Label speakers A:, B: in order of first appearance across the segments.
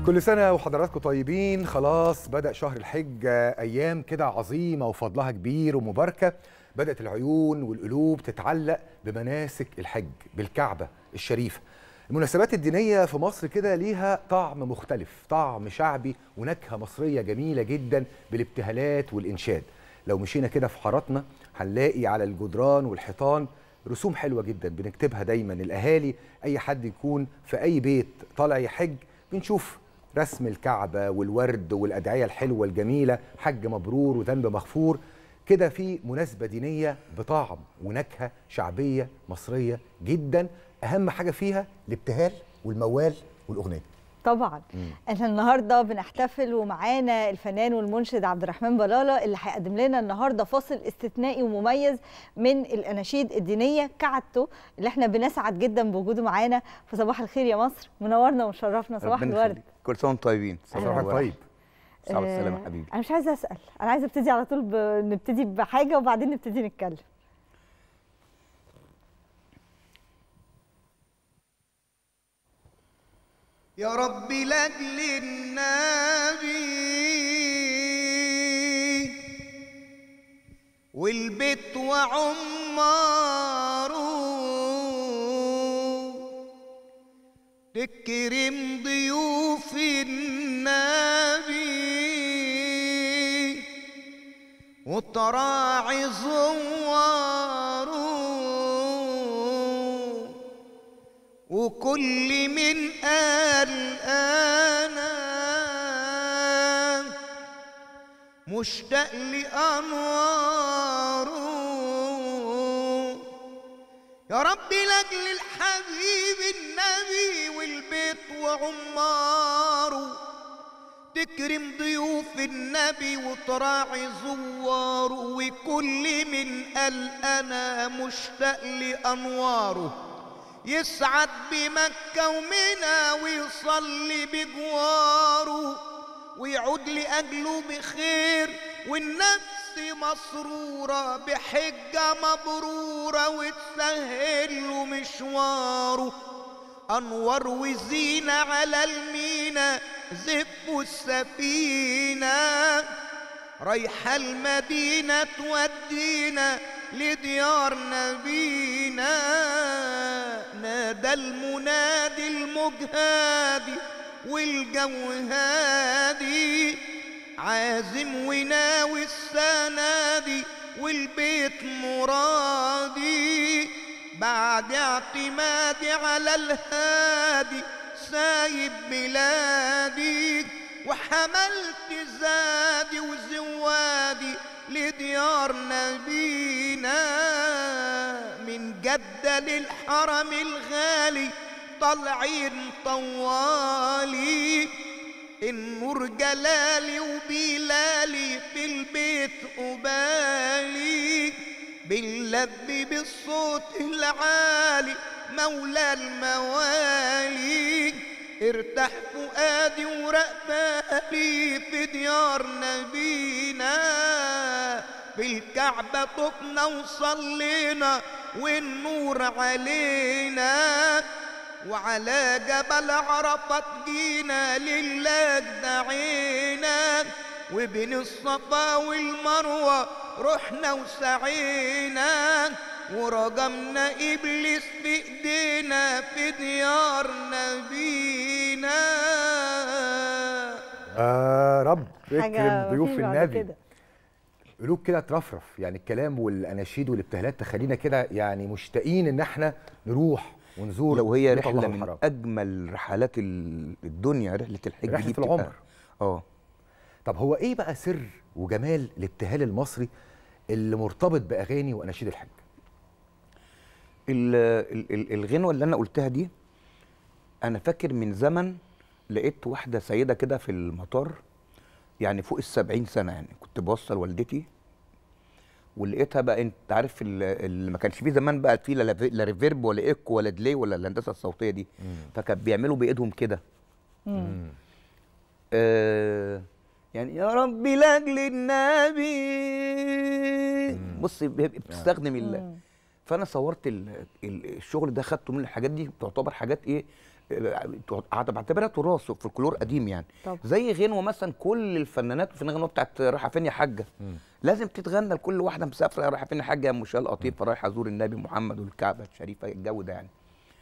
A: كل سنة وحضراتكم طيبين خلاص بدأ شهر الحج أيام كده عظيمة وفضلها كبير ومباركة بدأت العيون والقلوب تتعلق بمناسك الحج بالكعبة الشريفة المناسبات الدينية في مصر كده ليها طعم مختلف طعم شعبي ونكهة مصرية جميلة جدا بالابتهالات والإنشاد لو مشينا كده في حاراتنا هنلاقي على الجدران والحيطان رسوم حلوة جدا بنكتبها دايما الأهالي أي حد يكون في أي بيت طالع يحج بنشوف رسم الكعبة والورد والأدعية الحلوة الجميلة حج مبرور وذنب مغفور كده في مناسبة دينية بطعم ونكهة شعبية مصرية جدا أهم حاجة فيها الابتهال والموال والأغنية
B: طبعا احنا النهارده بنحتفل ومعانا الفنان والمنشد عبد الرحمن بلاله اللي هيقدم لنا النهارده فاصل استثنائي ومميز من الاناشيد الدينيه كعادته اللي احنا بنسعد جدا بوجوده معانا فصباح الخير يا مصر منورنا ومشرفنا صباح
C: ربنا
B: الورد
C: يخليك. كل سنه وانتم طيبين
A: صباحك طيب
C: صباح السلامه
B: آه،
C: حبيبي
B: انا مش عايزه اسال انا عايزه ابتدي على طول ب... نبتدي بحاجه وبعدين نبتدي نتكلم
D: يا رب لاجل النبي والبيت وعماره تكرم ضيوف النبي وتراعي زواره وكل من قال انا مشتاق لانواره يا رب لاجل الحبيب النبي والبيت وعماره تكرم ضيوف النبي وتراعي زواره وكل من قال انا مشتاق لانواره يسعد بمكة ومنى ويصلي بجواره ويعود لأجله بخير والنفس مسرورة بحجة مبرورة وتسهل له مشواره أنوار وزينة على المينا زفوا السفينة رايحة المدينة تودينا لديار نبينا نادى المنادي المجهادي والجو هادي عازم وناوي السنادي والبيت مرادي بعد اعتمادي على الهادي سايب بلادي وحملت زادي وزوادي لديار نبينا من جدة للحرم الغالي طالعين طوالي النور جلالي وبلالي في البيت قبالي بنلبي بالصوت العالي مولى الموالي ارتاح فؤادي ورقبالي في ديار نبينا بالكعبة طفنا وصلينا والنور علينا وعلى جبل عرفة جينا لله دعينا وبين الصفا والمروة رحنا وسعينا ورجمنا إبليس في إيدينا في ديار نبينا
A: يا رب
B: حاجه
A: اكرم ضيوف
B: مفيش بعد
A: النبي
B: كده.
A: قلوب كده ترفرف يعني الكلام والاناشيد والابتهالات تخلينا كده يعني مشتاقين ان احنا نروح ونزور
C: لو هي
A: بيت الله
C: رحله من
A: الحرام.
C: اجمل رحلات ال- الدنيا رحله الحج
A: رحلة
C: دي بتبقى-
A: العمر.
C: اه
A: طب هو ايه بقى سر وجمال الابتهال المصري اللي مرتبط باغاني واناشيد الحج
C: ال- ال- ال- الغنوه اللي انا قلتها دي انا فاكر من زمن لقيت واحده سيده كده في المطار يعني فوق السبعين سنه يعني كنت بوصل والدتي ولقيتها بقى انت عارف ال- اللي ما كانش فيه زمان بقى فيه لا لا ريفيرب ولا ايكو ولا ديلي ولا الهندسه الصوتيه دي فكان بيعملوا بايدهم كده آه يعني يا ربي لاجل النبي بص ب- بتستخدم ال... فانا صورت ال- ال- الشغل ده خدته من الحاجات دي تعتبر حاجات ايه آه، تعت- بعتبرها تراث فولكلور قديم يعني
B: طب.
C: زي غنوه مثلا كل الفنانات في الغنوه بتاعت رايحه فين يا حاجه لازم تتغنى لكل واحده مسافره رايحه فين يا حاجه يا ام شال قطيف رايحه ازور النبي محمد والكعبه الشريفه الجو ده يعني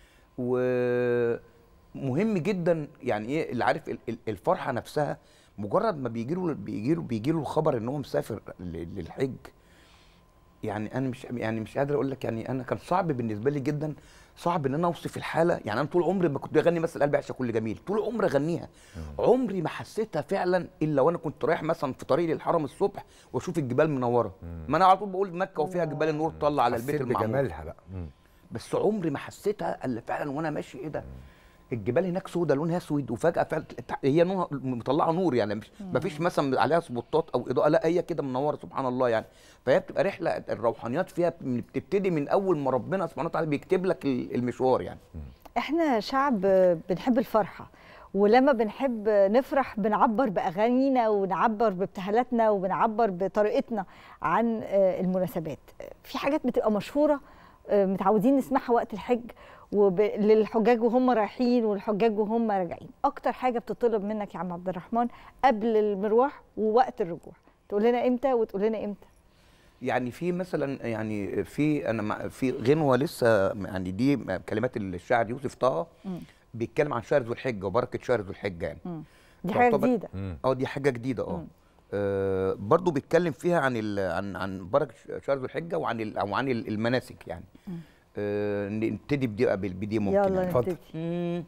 C: ومهم جدا يعني ايه اللي عارف ال- ال- الفرحه نفسها مجرد ما بيجي له بيجي له بيجي له الخبر ان هو مسافر ل- للحج يعني انا مش يعني مش قادر اقول لك يعني انا كان صعب بالنسبه لي جدا صعب ان انا اوصف الحاله يعني انا طول عمري ما كنت بغني مثلا قلبي عشان كل جميل طول عمري اغنيها عمري ما حسيتها فعلا الا وانا كنت رايح مثلا في طريق للحرم الصبح واشوف الجبال منوره ما انا على طول بقول مكه وفيها جبال النور تطلع على البيت
A: حسيت
C: المعمور
A: بجمالها بقى مم.
C: بس عمري ما حسيتها الا فعلا وانا ماشي ايه ده الجبال هناك سودة لونها اسود وفجاه فعلا هي نور مطلعه نور يعني مش ما فيش مثلا عليها سبوتات او اضاءه لا هي كده منوره سبحان الله يعني فهي بتبقى رحله الروحانيات فيها بتبتدي من اول ما ربنا سبحانه وتعالى بيكتب لك ال- المشوار يعني
B: احنا شعب بنحب الفرحه ولما بنحب نفرح بنعبر باغانينا ونعبر بابتهالاتنا وبنعبر بطريقتنا عن آه، المناسبات في حاجات بتبقى مشهوره آه، متعودين نسمعها وقت الحج وب... للحجاج وهم رايحين والحجاج وهم راجعين اكتر حاجه بتطلب منك يا عم عبد الرحمن قبل المروح ووقت الرجوع تقول لنا امتى وتقول لنا امتى
C: يعني في مثلا يعني في انا مع- في غنوه لسه يعني دي كلمات الشاعر يوسف طه بيتكلم عن شهر ذو الحجه وبركه شهر ذو الحجه يعني
B: دي حاجه
C: تعتبر-
B: جديده
C: اه دي حاجه جديده اه آه، برضو بيتكلم فيها عن ال عن عن بركه شهر ذو الحجه وعن ال او عن ال- المناسك يعني آه نبتدي بدي بدي ممكن
B: يلا
C: يعني.
A: اتفضل.
B: نبتدي
C: مم.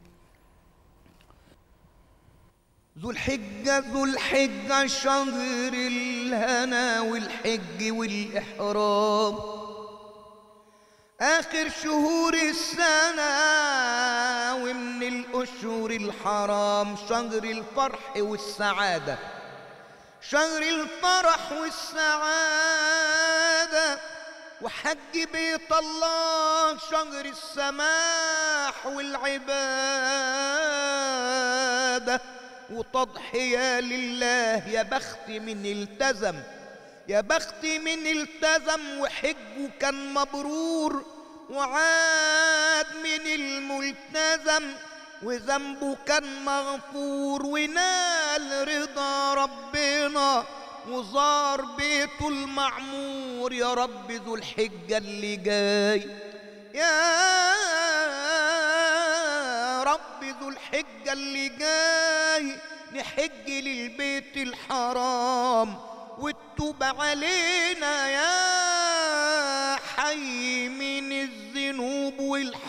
D: ذو الحجة ذو الحجة شهر الهنا والحج والإحرام آخر شهور السنة ومن الأشهر الحرام شهر الفرح والسعادة شهر الفرح والسعادة وحج بيت الله شهر السماح والعبادة وتضحية لله يا بخت من التزم يا بخت من التزم وحجه كان مبرور وعاد من الملتزم وذنبه كان مغفور ونال رضا ربنا وزار بيته المعمور يا رب ذو الحجة اللي جاي يا رب ذو الحجة اللي جاي نحج للبيت الحرام وتتوب علينا يا حي من الذنوب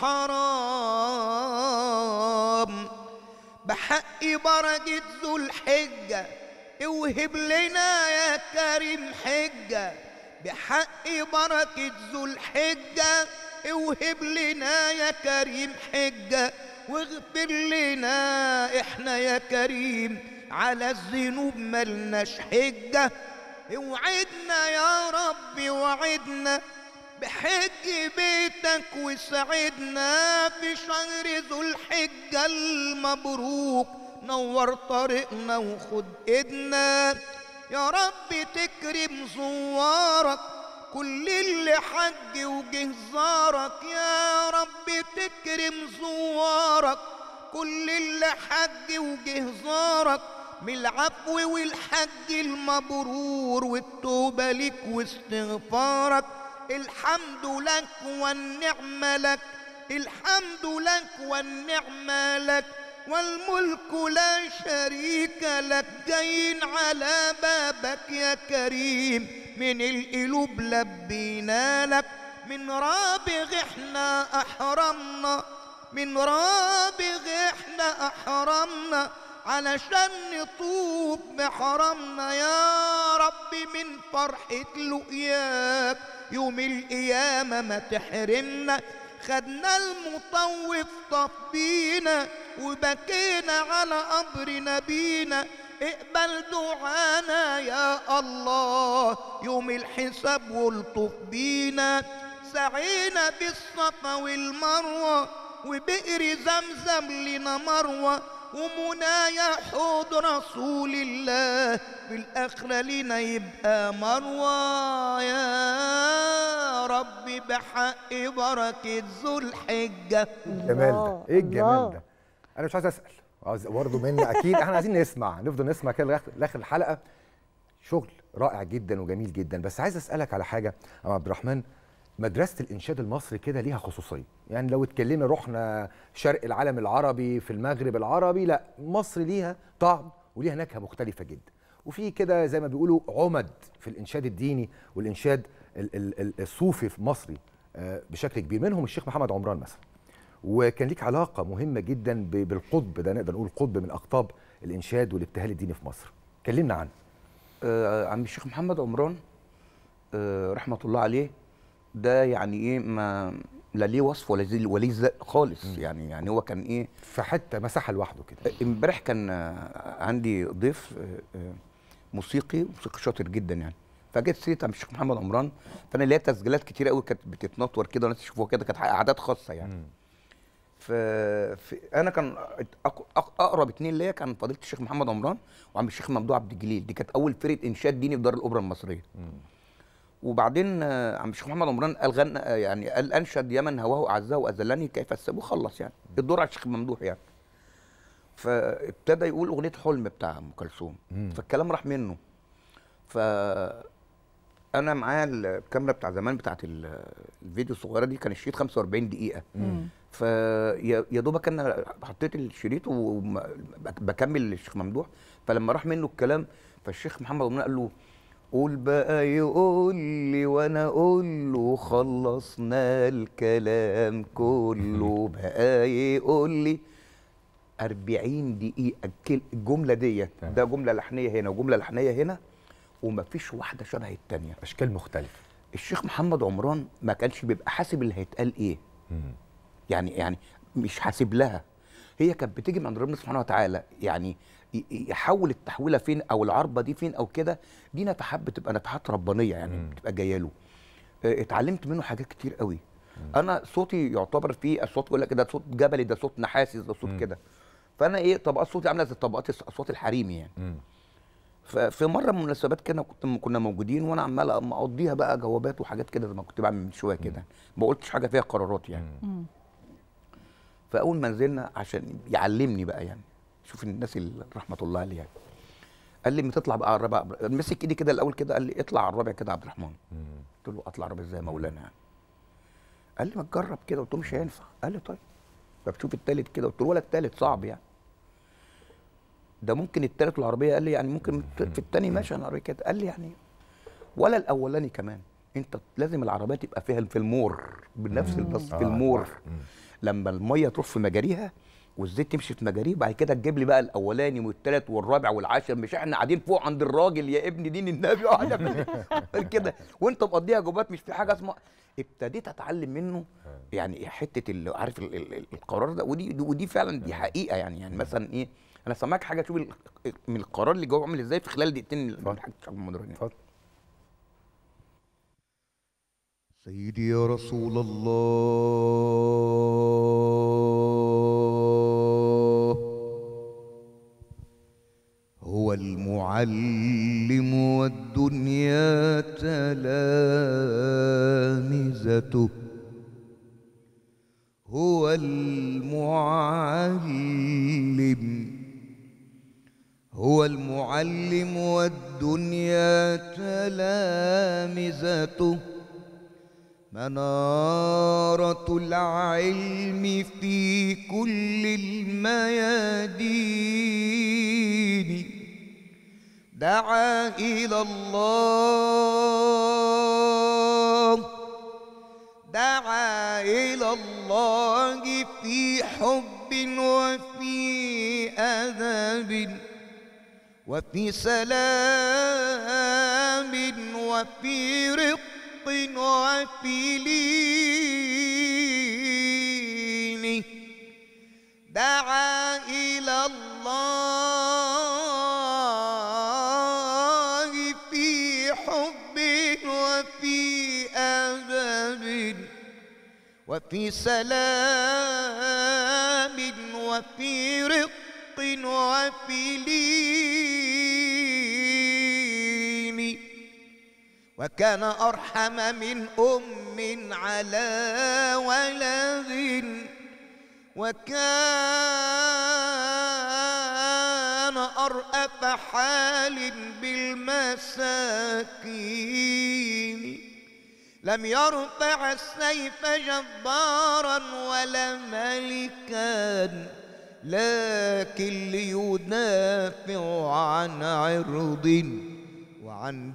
D: والحرام بحق بركة ذو الحجة اوهب لنا يا كريم حجة بحق بركة ذو الحجة اوهب لنا يا كريم حجة واغفر لنا احنا يا كريم على الذنوب ملناش حجة اوعدنا يا رب وعدنا بحج بيتك وسعدنا في شهر ذو الحجة المبروك نور طريقنا وخد ايدنا يا رب تكرم زوارك كل اللي حج وجه زارك يا رب تكرم زوارك كل اللي حج وجه زارك من العفو والحج المبرور والتوبة لك واستغفارك الحمد لك والنعمة لك الحمد لك والنعمة لك والملك لا شريك لك جايين على بابك يا كريم من القلوب لبينا لك من رابغ احنا احرمنا من رابغ احنا احرمنا علشان نطوف بحرمنا يا رب من فرحة لقياك يوم القيامة ما تحرمنا خدنا المطوف طفينا وبكينا على قبر نبينا اقبل دعانا يا الله يوم الحساب والطف بينا سعينا بالصفا والمروة وبئر زمزم لنا مروة ومنايا حوض رسول الله في الآخرة لنا يبقى مروى يا ربي بحق بركة ذو الحجة
A: الجمال ده
B: الله،
A: ايه الجمال
B: الله.
A: ده انا مش عايز اسال عايز برضه منا اكيد احنا عايزين نسمع نفضل نسمع كده لغايه لاخر الحلقه شغل رائع جدا وجميل جدا بس عايز اسالك على حاجه يا عبد الرحمن مدرسه الانشاد المصري كده ليها خصوصيه يعني لو اتكلمنا رحنا شرق العالم العربي في المغرب العربي لا مصر ليها طعم وليها نكهه مختلفه جدا وفي كده زي ما بيقولوا عمد في الانشاد الديني والانشاد ال- ال- ال- الصوفي في مصري آه، بشكل كبير منهم الشيخ محمد عمران مثلا وكان ليك علاقه مهمه جدا ب- بالقطب ده نقدر نقول قطب من اقطاب الانشاد والابتهال الديني في مصر كلمنا عنه
C: آه عم الشيخ محمد عمران آه رحمه الله عليه ده يعني ايه ما لا ليه وصف ولا زي وليه ذات خالص يعني يعني هو كان ايه
A: في حته مساحه لوحده كده
C: امبارح كان آه، عندي ضيف آه، آه، موسيقي موسيقي شاطر جدا يعني فجت سيره عم الشيخ محمد عمران فانا ليا تسجيلات كتير قوي كانت بتتنطور كده وناس يشوفوها كده كانت اعداد خاصه يعني ف... ف... انا كان أق... أق... اقرب اتنين ليا كان فضيله الشيخ محمد عمران وعم الشيخ ممدوح عبد الجليل دي كانت اول فرقه انشاد ديني في دار الاوبرا المصريه وبعدين آه، عم الشيخ محمد عمران قال غنى آه، يعني قال انشد يمن هواه اعزه واذلني كيف السب وخلص يعني الدور على الشيخ ممدوح يعني فابتدى يقول اغنيه حلم بتاع ام كلثوم فالكلام راح منه ف انا معايا الكاميرا بتاع زمان بتاعت ال- الفيديو الصغيره دي كان الشريط 45 دقيقه فيا يا دوبك انا حطيت الشريط وبكمل للشيخ ممدوح فلما راح منه الكلام فالشيخ محمد عمران قال له قول بقى يقول لي وانا اقول له خلصنا الكلام كله بقى يقول لي 40 دقيقة الكل- الجملة ديت ده جملة لحنية هنا وجملة لحنية هنا ومفيش واحدة شبه التانية
A: اشكال مختلفه
C: الشيخ محمد عمران ما كانش بيبقى حاسب اللي هيتقال ايه يعني يعني مش حاسب لها هي كانت بتيجي من عند ربنا سبحانه وتعالى يعني ي- يحول التحويله فين او العربه دي فين او كده دي نفحات بتبقى نفحات ربانيه يعني بتبقى جايه له آه، اتعلمت منه حاجات كتير قوي انا صوتي يعتبر فيه اصوات يقول لك ده صوت جبلي ده صوت نحاسي ده صوت كده فانا ايه طبقات صوتي عامله زي طبقات الصوت الحريمي يعني ففي مره من المناسبات كده كنت كنا موجودين وانا عمال مقضيها بقى جوابات وحاجات كده زي ما كنت بعمل من شويه كده ما قلتش حاجه فيها قرارات يعني فاول ما نزلنا عشان يعلمني بقى يعني شوف الناس اللي رحمه الله عليه يعني قال لي ما تطلع بقى على الرابع مسك ايدي كده الاول كده قال لي اطلع على الرابع كده يا عبد الرحمن قلت له اطلع الرابع ازاي يا مولانا يعني قال لي ما تجرب كده قلت له مش هينفع قال لي طيب طب شوف التالت كده قلت له ولا التالت صعب يعني ده ممكن التالت والعربيه قال لي يعني ممكن في التاني ماشي انا قريت كده قال لي يعني ولا الاولاني كمان انت لازم العربيه تبقى فيها في المور بنفس البص في المور لما الميه تروح في مجاريها والزيت تمشي في مجاريه بعد كده تجيب لي بقى الاولاني والثالث والرابع والعاشر مش احنا قاعدين فوق عند الراجل يا ابن دين النبي قاعد يعمل كده وانت مقضيها جوبات مش في حاجه اسمها ابتديت اتعلم منه يعني حته اللي عارف ال- ال- ال- القرار ده ودي ودي فعلا دي حقيقه يعني يعني مثلا ايه انا سامعك حاجه شوف ال- من القرار اللي جوه عامل ازاي في خلال دقيقتين من حاجه الشعب المدرني
A: اتفضل
D: سيدي يا رسول الله هو المعلم والدنيا تلامذته هو المعلم هو المعلم والدنيا تلامذته منارة العلم في كل الميادين دعا إلى الله دعا إلى الله في حب وفي أدب وفي سلام وفي رق وفي لين دعا إلى الله في حب وفي أدب وفي سلام وفي رق وفي لين وكان أرحم من أم على ولد وكان أرأف حال بالمساكين لم يرفع السيف جبارا ولا ملكا لكن ليدافع عن عرض وعن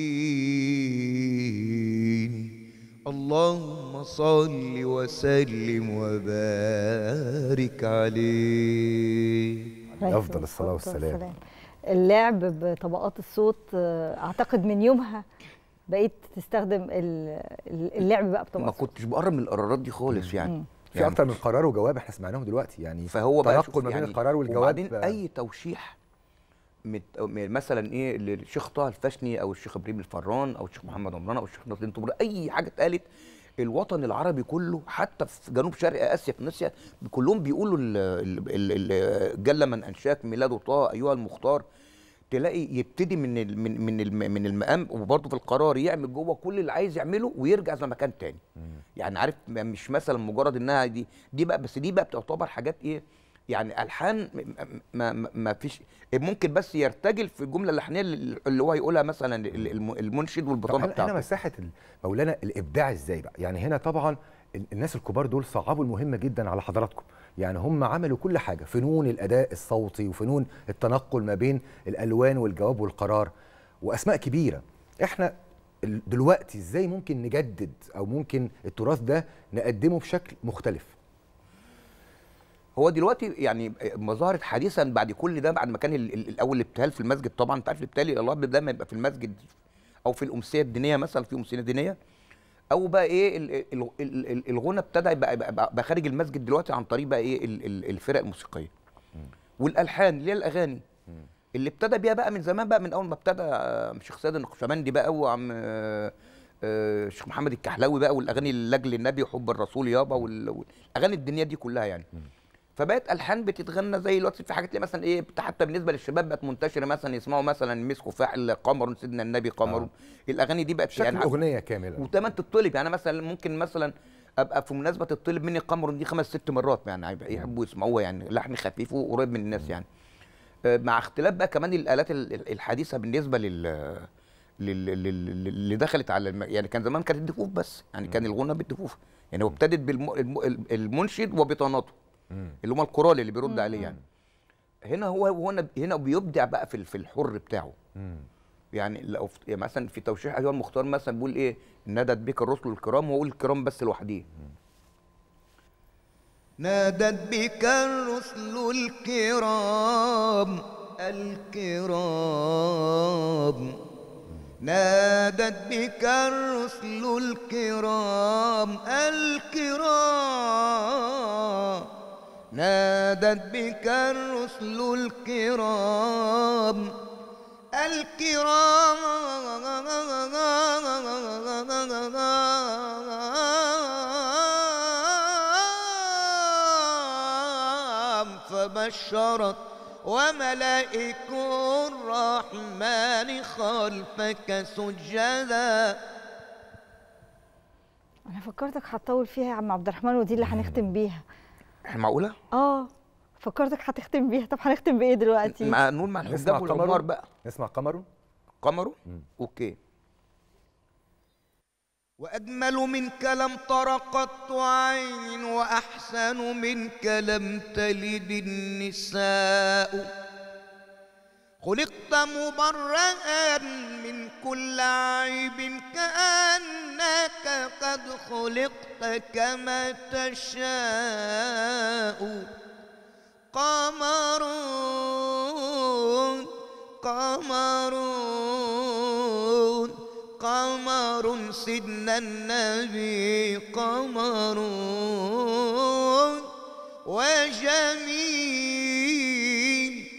D: دين اللهم صل وسلم وبارك عليه
A: أفضل الصلاة والسلام.
B: اللعب بطبقات الصوت آه، اعتقد من يومها بقيت تستخدم ال- ال- اللعب بقى
C: ما
B: بطبقات الصوت
C: كنتش بقرب من القرارات دي خالص يعني
B: مم.
A: في اكتر من قرار وجواب احنا سمعناهم دلوقتي يعني
C: فهو بقى
A: تنقل
C: شوف
A: ما بين
C: يعني
A: القرار والجواب
C: وبعدين
A: آه،
C: اي توشيح مت... م- مثلا ايه للشيخ طه الفشني او الشيخ ابراهيم الفران او الشيخ محمد عمران او الشيخ ناصر الطبري اي حاجه اتقالت الوطن العربي كله حتى في جنوب شرق اسيا في روسيا كلهم بيقولوا ال- ال- ال- ال- جل من انشاك ميلاد طه ايها المختار تلاقي يبتدي من ال- من من الم- من المقام وبرضه في القرار يعمل جوه كل اللي عايز يعمله ويرجع زي ما كان تاني يعني عارف م- مش مثلا مجرد انها دي دي بقى بس دي بقى بتعتبر حاجات ايه يعني الحان م- ما, ما, ما فيش ممكن بس يرتجل في الجمله اللحنيه اللي اللي هو يقولها مثلا ال- الم- المنشد
A: طب
C: والبطانه
A: هنا هنا
C: بتاعته
A: مساحه ال- مولانا الابداع ازاي بقى يعني هنا طبعا ال- الناس الكبار دول صعبوا المهمه جدا على حضراتكم يعني هم عملوا كل حاجه فنون الاداء الصوتي وفنون التنقل ما بين الالوان والجواب والقرار واسماء كبيره احنا ال- دلوقتي ازاي ممكن نجدد او ممكن التراث ده نقدمه بشكل مختلف
C: هو دلوقتي يعني ما ظهرت حديثا بعد كل ده بعد ما كان ال- ال- الاول الابتهال في المسجد طبعا انت عارف الابتهال الله دايما يبقى في المسجد او في الامسيه الدينيه مثلا في امسيه دينيه او بقى ايه ال- ال- ال- ال- الغنى ابتدى يبقى, يبقى, يبقى خارج المسجد دلوقتي عن طريق بقى ايه ال- ال- الفرق الموسيقيه والالحان اللي هي الاغاني اللي ابتدى بيها بقى من زمان بقى من اول ما ابتدى آه، الشيخ سيد النقشبندي بقى وعم آه، آه، الشيخ محمد الكحلاوي بقى والاغاني لاجل النبي وحب الرسول يابا وال- والاغاني الدينيه دي كلها يعني فبقت الحان بتتغنى زي دلوقتي في حاجات اللي مثلا ايه بت- حتى بالنسبه للشباب بقت منتشره مثلا يسمعوا مثلا مسكوا فاعل قمر سيدنا النبي قمر
A: آه.
C: الاغاني دي بقت
A: شكل
C: يعني
A: اغنيه كامله
C: وكمان تطلب يعني مثلا ممكن مثلا ابقى في مناسبه تطلب مني قمر دي خمس ست مرات يعني هيبقى يحبوا يسمعوها يعني لحن خفيف وقريب من الناس يعني آه، مع اختلاف بقى كمان الالات ال- ال- الحديثه بالنسبه لل لل- لل- لل- اللي دخلت على الم... يعني كان زمان كانت الدفوف بس يعني كان الغنى بالدفوف يعني هو ابتدت بالمنشد وبطاناته اللي هم الكورال اللي بيرد عليه يعني هنا هو هنا هنا بيبدع بقى في ال- في الحر بتاعه يعني لو في- يعني مثلا في توشيح ايها المختار مثلا بيقول ايه نادت بك الرسل الكرام واقول الكرام بس لوحديه
D: نادت بك الرسل الكرام الكرام نادت بك الرسل الكرام الكرام نادت بك الرسل الكرام الكرام فبشرت وملائك الرحمن خلفك سجدا
B: انا فكرتك هتطول فيها يا عم عبد الرحمن ودي اللي هنختم بيها
C: احنا معقوله
B: اه فكرتك هتختم بيها طب هنختم بايه دلوقتي
C: مع نقول مع
A: نسمع
C: الحجاب والعمار
A: قمر
C: بقى
A: نسمع قمر
C: قمروا اوكي
D: وأجمل منك لم تر قط عين وأحسن منك لم تلد النساء خلقت مبرئا من كل عيب كأنك قد خلقت كما تشاء قمرون قمرون قمر سيدنا النبي قمرون وجميل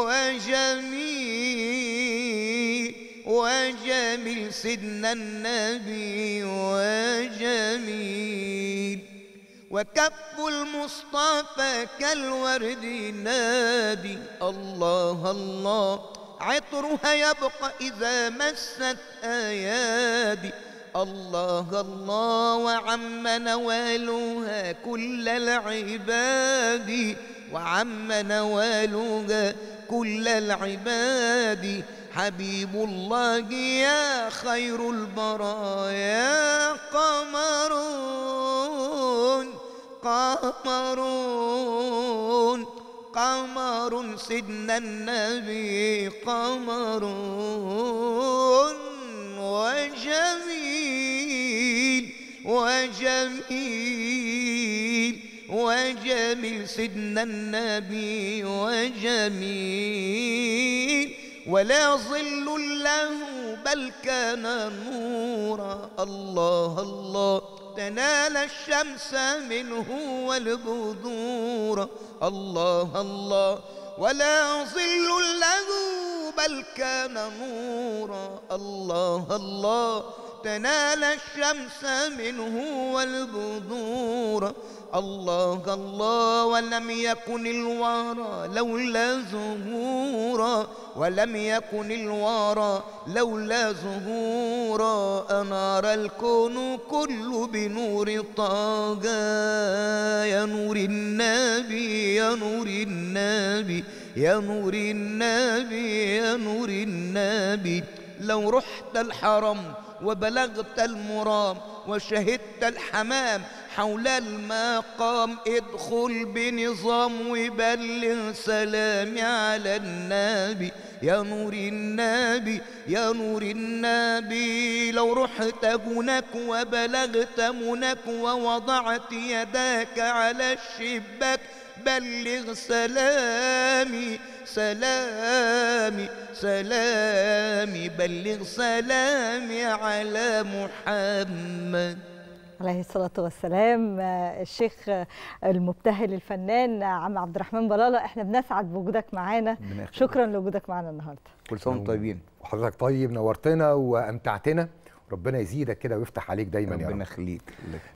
D: وجميل وجميل سيدنا النبي وجميل وكف المصطفى كالورد نادي الله الله عطرها يبقى إذا مست أيادي الله الله وعم نوالها كل العباد وعم نوالها كل العباد حبيب الله يا خير البرايا قمرون قمرون قمر سيدنا النبي قمرون وجميل وجميل وجميل سيدنا النبي وجميل ولا ظل له بل كان نورا الله الله تنال الشمس منه والبذور الله الله ولا ظل له بل كان نورا الله الله تنال الشمس منه والبذور الله الله ولم يكن الورى لولا ظهورا ولم يكن الورى لولا ظهورا أنار الكون كل بنور طه يا نور النبي يا نور النبي يا نور النبي يا نور النبي لو رحت الحرم وبلغت المرام وشهدت الحمام حول المقام ادخل بنظام وبلغ سلامي على النبي يا نور النبي يا نور النبي لو رحت هناك وبلغت مناك ووضعت يداك على الشباك بلغ سلامي سلامي سلامي بلغ سلامي على محمد
B: عليه الصلاة والسلام آه، الشيخ آه، المبتهل الفنان آه، عم عبد الرحمن بلالة احنا بنسعد بوجودك معانا
C: ربنا يخليك.
B: شكرا لوجودك معانا النهارده
C: كل سنه وانتم طيبين
A: وحضرتك طيب نورتنا وامتعتنا ربنا يزيدك كده ويفتح عليك دايما يا
C: ربنا
A: رب
C: يخليك